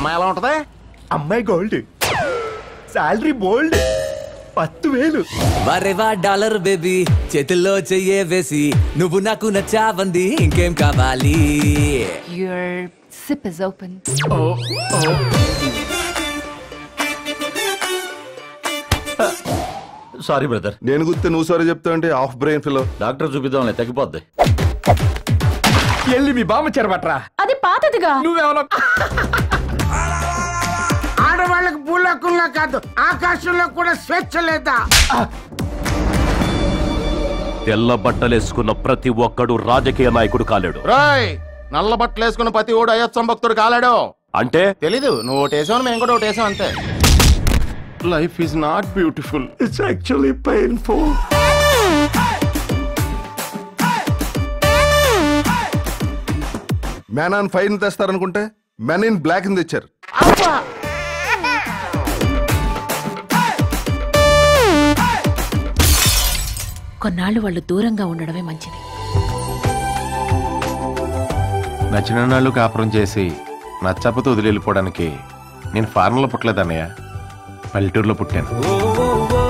అమ్మాయి ఎలా ఉంటది అమ్మాయి గోల్డ్ శాలరీ బోల్డ్ పత్తు వేలు వరేవా డాలర్ బేబీ చేతుల్లో చెయ్యే వేసి నువ్వు నాకు నచ్చావంది ఇంకేం కావాలి Your sip is open. Sorry brother నేను గుర్తే నువ్వు సారీ చెప్తా అంటే హాఫ్ బ్రెయిన్ ఫిల్ డాక్టర్ చూపిద్దాంలే తగ్గిపోద్ది ఎల్లి మీ బామ్మ చెరబట్రా అది పాతదిగా నువ్వెవరో ఆడవాళ్ళకి భూలోకంలో కాదు ఆకాశంలో కూడా స్వేచ్ఛ లేదా తెల్ల బట్టలేసుకున్న ప్రతి ఒక్కడు రాజకీయ నాయకుడు కాలేడు రాయ్ నల్ల బట్టలు వేసుకున్న ప్రతి ఓడు అయ్యత్సం భక్తుడు కాలాడు అంటే తెలీదు నువ్వు ఓటేసావు మేము కూడా ఓటేసాం అంతే life is not beautiful it's actually painful man on fine తెస్తారనుకుంటే మెన్ ఇన్ బ్లాక్ తెచ్చారు కొన్నాళ్ళు వాళ్ళు దూరంగా ఉండడమే మంచిది నచ్చిన నాళ్ళు కాపురం చేసి నచ్చకపోతే వదిలి వెళ్ళిపోవడానికి నేను ఫారెన్లో పుట్టలేదన్నయ్య పల్లెటూరులో పుట్టాను ఓ, ఓ, ఓ,